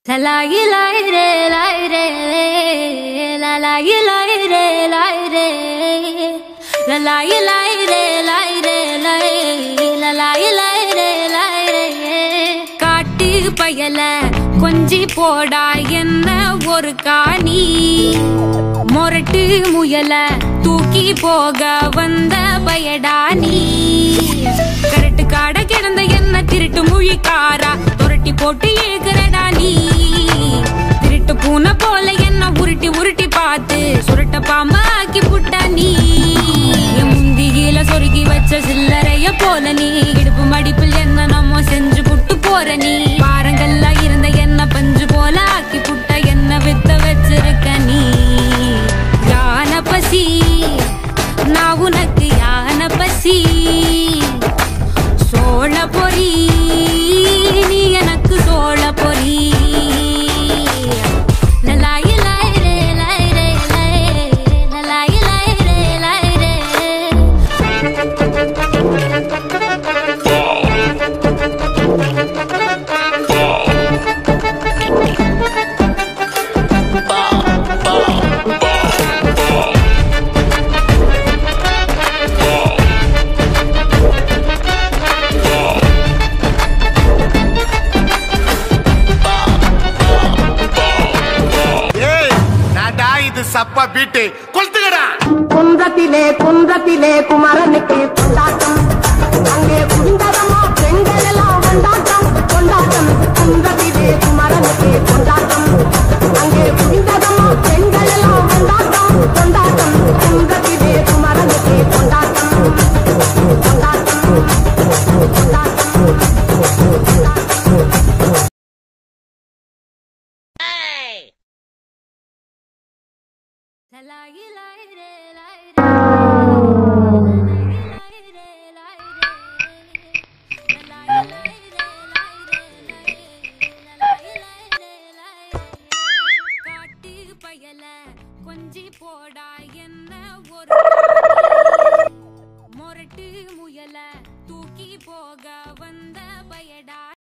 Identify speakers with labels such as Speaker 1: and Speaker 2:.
Speaker 1: La la yi la yi re la yi re la la yi la yi re la yi re la la yi la yi re la yi re la yi la la yi la yi re la yi re காட்டு பயல கொஞ்சி போடா என்ன ஒரு காணி மொரட்டு முயல தூக்கி போக வந்த பயடா நீ கரட்டு காட கிடந்த என்ன திருட்டு முழிக்காரா துரட்டி போட்டு ஏகுறடா நீ திருட்டு பூனை போல என்ன உருட்டி உருட்டி பார்த்து சுருட்ட பாம்பு ஆக்கி புட்டா நீ என் முந்தியில சொருகி வச்ச சில்லறைய போல நீ இடுப்பு மடிப்பில் என்ன நம்ம செஞ்சு புட்டு போற நீ பாரங்கள்ல இருந்த என்ன பஞ்சு போல ஆக்கி புட்ட என்ன வித்த வச்சிருக்க நீ யான பசி நான் உனக்கு யான பசி சோழ பொறி நீ எனக்கு சோழ பொறி லலாயி லாய் ரே லாய் ரே லாய் லலாயி லாய் ரே லாய் ரே
Speaker 2: ஏய் நான்டா இது சப்பா பீட்டு கொளுத்துக்கடா
Speaker 3: குன்றத்திலே குன்றத்திலே குமரனுக்கு கொண்டாட்டம் அங்கே குண்டரமா பெண்கள் எல்லாம் கொண்டாட்டம் கொண்டாட்டம் குன்றத்திலே குமரனுக்கு கொண்டாட்டம் அங்கே குண்டரமா பெண்கள் எல்லாம் கொண்டாட்டம் கொண்டாட்டம் குன்றத்திலே குமரனுக்கு கொண்டாட்டம் கொண்டாட்டம் கொண்டாட்டம்
Speaker 1: லலாயி லாய் ரே லாய் ரே லலாயி லாய் ரே லாய் ரே லலாயி லாய் ரே லாய் ரே லலாயி லாய் ரே லாய் ரே காட்டு பயல கொஞ்சி போடா என்ன ஒரு